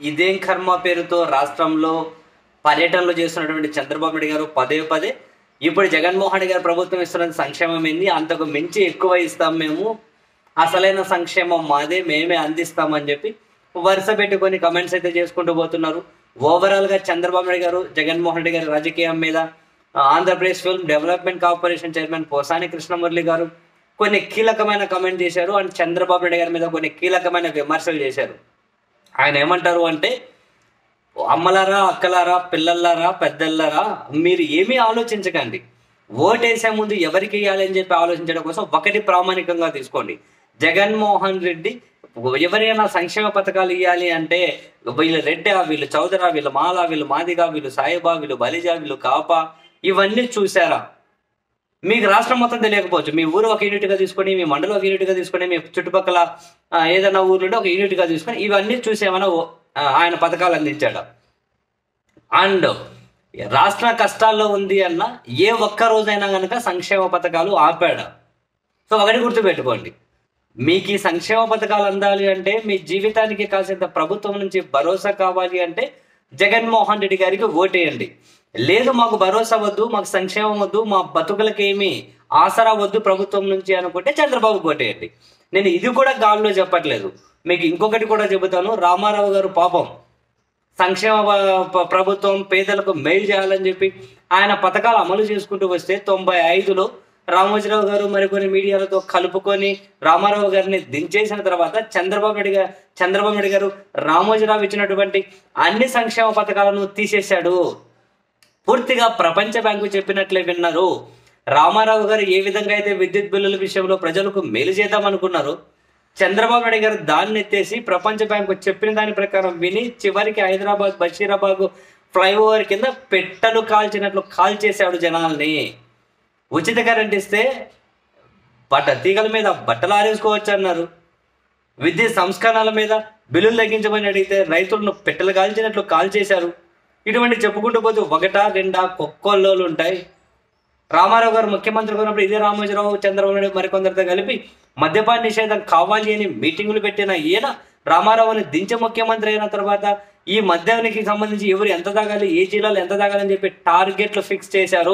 ఇదేం కర్మ పేరుతో రాష్ట్రంలో పర్యటనలు చేస్తున్నటువంటి చంద్రబాబు నాయుడు గారు పదే పదే ఇప్పుడు జగన్మోహన్ రెడ్డి గారు ప్రభుత్వం ఇస్తున్న సంక్షేమం ఏంది అంతకు మించి ఎక్కువ ఇస్తాం మేము అసలైన సంక్షేమం మాదే మేమే అందిస్తామని చెప్పి వరుస పెట్టుకొని కమెంట్స్ అయితే చేసుకుంటూ పోతున్నారు ఓవరాల్ గా చంద్రబాబు నాయుడు గారు జగన్మోహన్ రెడ్డి గారి రాజకీయం మీద ఆ, Andhra Pradesh film development corporation chairman Posani Krishna Murali గారు కొన్ని కీలకమైన కమెంట్ చేశారు అండ్ చంద్రబాబు నాయుడు గారి మీద కొన్ని కీలకమైన విమర్శలు చేశారు ఆయన ఏమంటారు అంటే అమ్మలారా అక్కలారా పిల్లలారా పెద్దలారా మీరు ఏమీ ఆలోచించకండి ఓటేసే ముందు ఎవరికి వేయాలి అని చెప్పి ఆలోచించడం కోసం ఒకటి ప్రామాణికంగా తీసుకోండి జగన్మోహన్ రెడ్డి ఎవరైనా సంక్షేమ పథకాలు ఇవ్వాలి అంటే వీళ్ళు రెడ్డి వీళ్ళు చౌదరా వీళ్ళు మాల వీళ్ళు మాదిగా వీళ్ళు సాయిబా వీళ్ళు బలిజా వీళ్ళు కాపా ఇవన్నీ చూసారా మీకు రాష్ట్రం మొత్తం తెలియకపోవచ్చు మీ ఊరు ఒక యూనిట్గా తీసుకొని మీ మండలం ఒక యూనిట్గా తీసుకొని మీ చుట్టుపక్కల ఆ, ఏదైనా ఊర్లో ఒక యూనిట్గా తీసుకొని ఇవన్నీ చూసి ఏమైనా ఓ- ఆ, ఆయన పథకాలు అందించాడు అండ్ రాష్ట్ర కష్టాల్లో ఉంది అన్న ఏ ఒక్క రోజైనా కనుక సంక్షేమ పథకాలు ఆపాడా సో ఒకటి గుర్తుపెట్టుకోండి మీకు ఈ సంక్షేమ పథకాలు అందాలి అంటే మీ జీవితానికి కాసేంత ప్రభుత్వం నుంచి భరోసా కావాలి అంటే జగన్మోహన్ రెడ్డి గారికి ఓటేయండి లేదు మాకు భరోసా వద్దు మాకు సంక్షేమం వద్దు మా బతుకులకి ఏమి ఆసరా వద్దు ప్రభుత్వం నుంచి అనుకుంటే చంద్రబాబు ఓటేయండి నేను ఇది కూడా గాల్లో చెప్పట్లేదు మీకు ఇంకొకటి కూడా చెబుతాను రామారావు గారు పాపం సంక్షేమ ప- ప- ప్రభుత్వం పేదలకు మేలు చేయాలని చెప్పి ఆయన పథకాలు అమలు చేసుకుంటూ వస్తే తొంభై ఐదులో రామోజీరావు గారు మరికొన్ని మీడియాలతో కలుపుకొని రామారావు గారిని దించేసిన తర్వాత చంద్రబాబు నాయుడు గారు చంద్రబాబు నాయుడు గారు రామోజీరావు ఇచ్చినటువంటి అన్ని సంక్షేమ పథకాలను తీసేశాడు పూర్తిగా ప్రపంచ బ్యాంకు చెప్పినట్లే విన్నారు రామారావు గారు ఏ విధంగా అయితే విద్యుత్ బిల్లుల విషయంలో ప్రజలకు మేలు చేద్దాం అనుకున్నారు చంద్రబాబు నాయుడు గారు దాన్ని ఎత్తేసి ప్రపంచ బ్యాంకు చెప్పిన దాని ప్రకారం విని చివరికి హైదరాబాద్ బషీరాబాద్ ఫ్లైఓవర్ కింద పెట్టలు కాల్చినట్లు కాల్చేశాడు జనాల్ని ఉచిత కరెంట్ ఇస్తే బట్ట తీగల మీద బట్టలు ఆరేసుకోవచ్చు అన్నారు విద్యుత్ సంస్కరణల మీద బిల్లులు తగ్గించమని అడిగితే రైతులను పెట్టెలు కాల్చినట్లు కాల్ చేశారు ఇటువంటి చెప్పుకుంటూ పోతే ఒకటా రెండా కుక్కొల్లోలు ఉంటాయి రామారావు గారు ముఖ్యమంత్రి ఉన్నప్పుడు ఇదే రామోజీరావు చంద్రబాబు నాయుడు మరికొందరితో కలిపి మద్యపాన నిషేధం కావాలి అని మీటింగులు పెట్టిన ఈయన రామారావుని దించే ముఖ్యమంత్రి అయిన తర్వాత ఈ మద్యానికి సంబంధించి ఎవరు ఎంత తాగాలి ఏ జిల్లాలో ఎంత తాగాలని చెప్పి టార్గెట్లు ఫిక్స్ చేశారు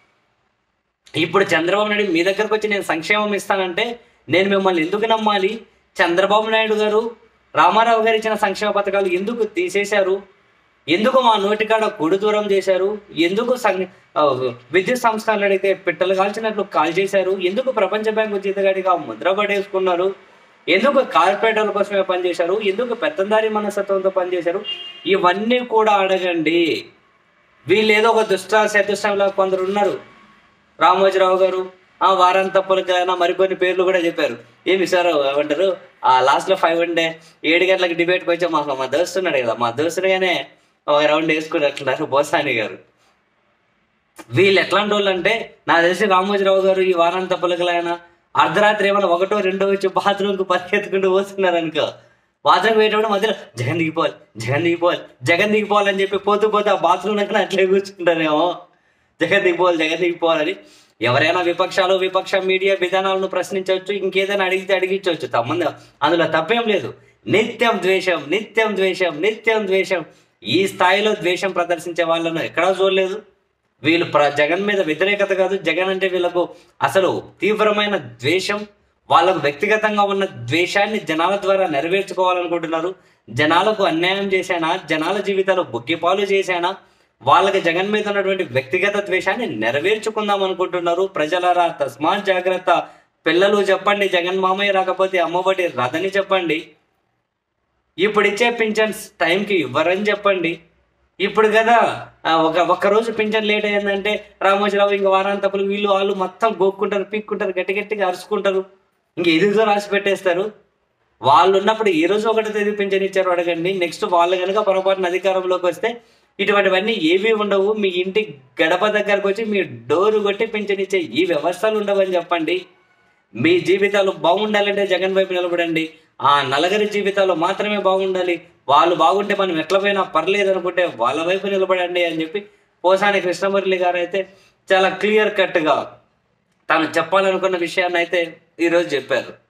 ఇప్పుడు చంద్రబాబు నాయుడు మీ దగ్గరకు వచ్చి నేను సంక్షేమం ఇస్తానంటే నేను మిమ్మల్ని ఎందుకు నమ్మాలి చంద్రబాబు నాయుడు గారు రామారావు గారు ఇచ్చిన సంక్షేమ పథకాలు ఎందుకు తీసేశారు ఎందుకు మా నోటికాడ కొడు దూరం చేశారు ఎందుకు సం- ఆ, విద్యుత్ సంస్కరణలు అడిగితే పిట్టలు కాల్చినట్లు కాల్ చేశారు ఎందుకు ప్రపంచ బ్యాంకు జీతగాడిగా ముద్ర పడేసుకున్నారు ఎందుకు కార్పొరేటర్ల కోసమే పనిచేశారు ఎందుకు పెత్తందారి మనస్తత్వంతో పనిచేశారు ఇవన్నీ కూడా అడగండి వీళ్ళు ఏదో ఒక దుష్ట చతుష్టంలో కొందరు ఉన్నారు రామోజీరావు గారు ఆ వారాంత పొలకైనా మరికొన్ని పేర్లు కూడా చెప్పారు ఏమి సార్ ఏమంటారు ఆ లాస్ట్ లో ఫైవ్ వన్ డే ఏడు గంటలకు డిబేట్కి వచ్చి మాకు మా దోస్తు ఉన్నాడు కదా మా దోస్తుడుగానే ఒక రౌండ్ వేసుకున్నట్లున్నారు బోసాని గారు వీళ్ళు ఎట్లాంటి వాళ్ళు అంటే నాకు తెలిసి రామోజీరావు గారు ఈ వారాంత పొలకలైనా అర్ధరాత్రి ఏమైనా ఒకటో రెండో వచ్చి బాత్రూమ్కి పరిగెత్తుకుంటూ పోతున్నారు అనుకో బాత్రూమ్ పోయేటప్పుడు మధ్యలో జగన్ దిగిపోవాలి జగన్ దిగిపోవాలి జగన్ దిగిపోవాలి అని చెప్పి పోతూ పోతే ఆ బాత్రూమ్ దగ్గర అట్లే కూర్చుంటారేమో జగన్ దిగిపోవాలి జగన్ దిగిపోవాలని ఎవరైనా విపక్షాలు విపక్ష మీడియా విధానాలను ప్రశ్నించవచ్చు ఇంకేదైనా అడిగితే అడిగించవచ్చు తమ్మంది అందులో తప్పేం లేదు నిత్యం ద్వేషం నిత్యం ద్వేషం నిత్యం ద్వేషం ఈ స్థాయిలో ద్వేషం ప్రదర్శించే వాళ్ళను ఎక్కడా చూడలేదు వీళ్ళు ప్ర జగన్ మీద వ్యతిరేకత కాదు జగన్ అంటే వీళ్ళకు అసలు తీవ్రమైన ద్వేషం వాళ్ళకు వ్యక్తిగతంగా ఉన్న ద్వేషాన్ని జనాల ద్వారా నెరవేర్చుకోవాలనుకుంటున్నారు జనాలకు అన్యాయం చేశానా జనాల జీవితాలు బుగ్గిపాలు చేశానా వాళ్ళకి జగన్ మీద ఉన్నటువంటి వ్యక్తిగత ద్వేషాన్ని నెరవేర్చుకుందాం అనుకుంటున్నారు ప్రజలరా తస్మాత్ జాగ్రత్త పిల్లలు చెప్పండి జగన్ మామయ్య రాకపోతే అమ్మఒడి రదని చెప్పండి ఇప్పుడు ఇచ్చే పింఛన్స్ టైంకి ఇవ్వరని చెప్పండి ఇప్పుడు కదా ఆ, ఒక ఒక్క రోజు పింఛన్ లేట్ అయిందంటే రామోజీరావు ఇంకా వారాంతపులు వీళ్ళు వాళ్ళు మొత్తం గోక్కుంటారు పీక్కుంటారు గట్టి గట్టిగా అరుచుకుంటారు ఇంక ఎదుగుతో రాసి పెట్టేస్తారు వాళ్ళు ఉన్నప్పుడు ఈ రోజు ఒకటి తేదీ పింఛన్ ఇచ్చారు అడగండి నెక్స్ట్ వాళ్ళు కనుక పొరపాటున అధికారంలోకి వస్తే ఇటువంటివన్నీ ఏవి ఉండవు మీ ఇంటి గడప దగ్గరకు వచ్చి మీ డోరు కొట్టి పింఛన్ ఇచ్చే ఈ వ్యవస్థలు ఉండవని చెప్పండి మీ జీవితాలు బాగుండాలంటే జగన్ వైపు నిలబడండి ఆ నలగరి జీవితాలు మాత్రమే బాగుండాలి వాళ్ళు బాగుంటే మనం ఎట్లా పోయినా పర్లేదు అనుకుంటే వాళ్ళ వైపు నిలబడండి అని చెప్పి పోసాని కృష్ణమురళి గారు అయితే చాలా క్లియర్ కట్గా తాను చెప్పాలనుకున్న విషయాన్ని అయితే ఈరోజు చెప్పారు